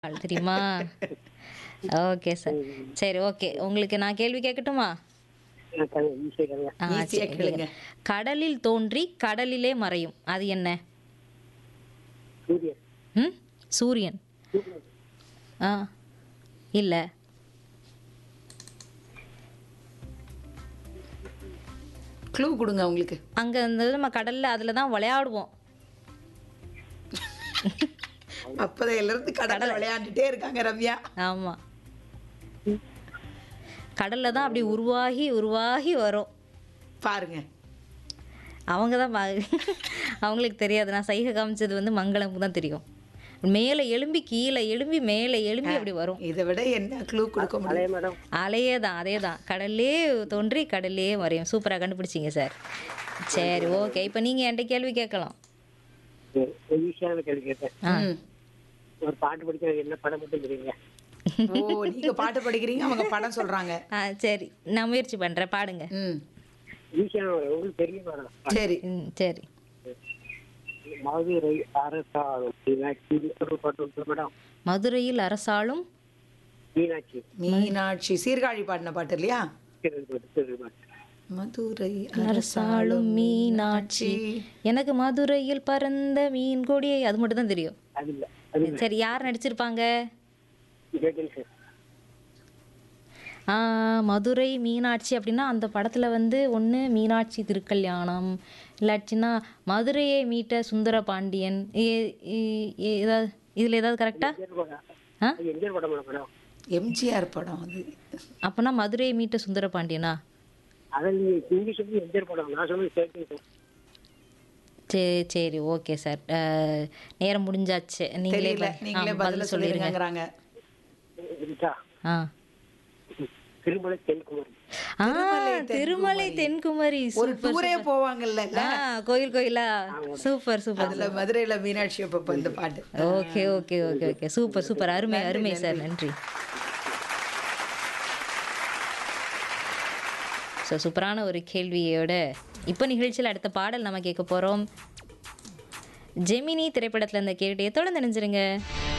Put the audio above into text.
ஆள் தெரியுமா okay sir சரி ஓகே உங்களுக்கு நான் கேள்வி கேட்கட்டுமா ஆ, ஈஸியா சரி. கேளுங்க. கடலில் தோன்றி கடலிலே மறையும் அது என்ன சூரியன் ம் சூரியன் ஆ இல்லை க்ளூ கொடுங்க உங்களுக்கு அங்கே வந்து நம்ம கடலில் அதில் தான் விளையாடுவோம் அப்பதையில இருந்து கடலை விளையாண்டுட்டே இருக்காங்க ரம்யா ஆமாம் கடலில் தான் அப்படி உருவாகி உருவாகி வரும் பாருங்க அவங்க தான் பா அவங்களுக்கு தெரியாது நான் சைகை காமிச்சது வந்து மங்களமுக்கு தான் தெரியும் மேலே எலும்பி கீழே எலும்பி மேலே எலும்பி அப்படி வரும் இதை விட என்ன க்ளூ கொடுக்க முடியும் பழைய மேடம் அலையே தான் அதே தான் கடல்லே தோன்றி கடல்லே மறையும் சூப்பராக கண்டுபிடிச்சிங்க சார் சரி ஓகே இப்போ நீங்கள் என்கிட்ட கேள்வி கேட்கலாம் ஈஸியான கேள்வி கேட்டேன் ம். ஒரு பாட்டு படிக்க என்ன படம் மட்டும் தெரியுங்க ஓ நீங்க பாட்டு படிக்கிறீங்க அவங்க படம் சொல்றாங்க ஆ சரி நான் முயற்சி பண்ணுறேன் பாடுங்க ம் ஈஸியான உங்களுக்கு தெரிய மேடம் சரி ம் சரி மதுரை அரசாங்கம் மீனாட்சி ஒரு பாட்டு உண்டு மேடம் மதுரையில் அரசாளும் மீனாட்சி மீனாட்சி சீர்காழி பாடின பாட்டு இல்லையா திரு பாட்டு, திரு பாட்டு. மதுரை அரசாளும் மீனாட்சி எனக்கு மதுரையில் பறந்த மீன் கொடியை அது மட்டும் தான் தெரியும் அது இல்ல அது இல்ல சரி யார் நடிச்சிருப்பாங்க ஜெகன் சார் ஆ, மதுரை மீனாட்சி அப்படின்னா அந்த படத்தில் வந்து ஒன்று மீனாட்சி திருக்கல்யாணம் இல்லாட்டினா மதுரையை மீட்ட சுந்தர பாண்டியன் ஏ- ஏ- ஏ- ஏதாவது இதில் ஏதாவது கரெக்டா எம்ஜிஆர் படம் ஆ அது எம்ஜிஆர் படம் மேடம் எம்ஜிஆர் படம் அது அப்போனா மதுரையை மீட்ட சுந்தர பாண்டியனா அதில் நீங்க இங்கிலீஷ் சொல்லி எம்ஜிஆர் படம் நான் சொன்னது கேட்டேன் சார் சரி சரி ஓகே சார் அஹ், நேரம் முடிஞ்சாச்சு நீங்களே தெரியல ப- நீங்களே ஆ, பதில சொல்லிருங்கிறாங்க இருக்கா ஆ திருமலை தென்குமரி ஆ திருமலை திருமலை தென்குமரி ஒரு டூரே போவாங்கல்ல ஆ கோயில் கோயிலா சூப்பர் சூப்பர் அதுல மதுரையில மீனாட்சி அப்ப இந்த பாட்டு okay okay okay okay super super அருமை அருமை சார் நன்றி ஸோ சூப்பரான ஒரு கேள்வியோட இப்போ நிகழ்ச்சியில் அடுத்த பாடல் நம்ம கேட்க போகிறோம் ஜெமினி திரைப்படத்தில் இந்த கேள்வியை தொடர்ந்து நினைஞ்சிருங்க